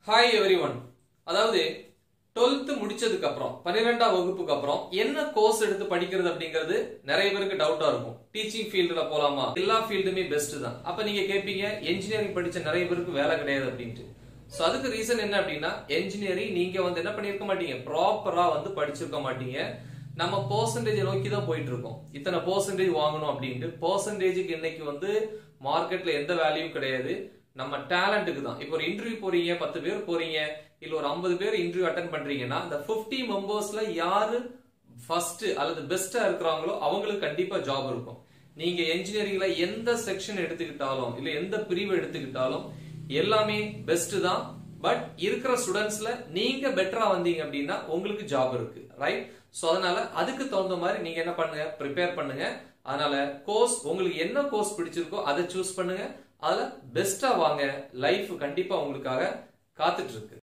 hi everyone அதாவது twelfth முடிச்சதுக்கு அப்புறம் பன்னிரெண்டாம் வகுப்புக்கு அப்புறம் என்ன கோர்ஸ் எடுத்து படிக்கிறது அப்படிங்கிறது நிறைய பேருக்கு டவுட்டா இருக்கும் டீச்சிங் ஃபீல்டுல போலாமா எல்லா ஃபீல்டுமே பெஸ்ட் தான் அப்ப நீங்க கேட்பீங்க என்ஜினியரிங் படிச்ச நிறைய பேருக்கு வேலை கிடையாது அப்படின்ட்டு சோ அதுக்கு ரீசன் என்ன அப்படின்னா என்ஜினியரிங் நீங்க வந்து என்ன பண்ணிருக்க மாட்டீங்க ப்ராப்பரா வந்து படிச்சிருக்க மாட்டீங்க நம்ம பர்சன்டேஜ் நோக்கி தான் போயிட்டு இருக்கோம் இத்தனை பர்சன்டேஜ் வாங்கணும் அப்படின்ட்டு பர்சன்டேஜுக்கு இன்னைக்கு வந்து மார்க்கெட்ல எந்த வேல்யூ கிடையாது நம்ம டேலண்ட்டுக்கு தான் இப்போ ஒரு இன்டர்வியூ போறீங்க பத்து பேர் போறீங்க இல்ல ஒரு ஐம்பது பேர் இன்டர்வியூ அட்டன் பண்றீங்கன்னா இந்த 50 மெம்பர்ஸ்ல யாரு ஃபர்ஸ்ட் அல்லது பெஸ்டா இருக்கிறாங்களோ அவங்களுக்கு கண்டிப்பா ஜாப் இருக்கும் நீங்க என்ஜினியரிங்ல எந்த செக்ஷன் எடுத்துக்கிட்டாலும் இல்ல எந்த பிரிவு எடுத்துக்கிட்டாலும் எல்லாமே பெஸ்ட் தான் பட் இருக்கிற ஸ்டூடெண்ட்ஸ்ல நீங்க பெட்டரா வந்தீங்க அப்படின்னா உங்களுக்கு ஜாப் இருக்கு ரைட் சோ அதனால அதுக்கு தகுந்த மாதிரி நீங்க என்ன பண்ணுங்க ப்ரிப்பேர் பண்ணுங்க அதனால கோர்ஸ் உங்களுக்கு என்ன கோர்ஸ் பிடிச்சிருக்கோ அதை சூஸ் பண்ணுங்க அதுல பெஸ்டா வாங்க லைஃப் கண்டிப்பா உங்களுக்காக காத்துட்டு இருக்கு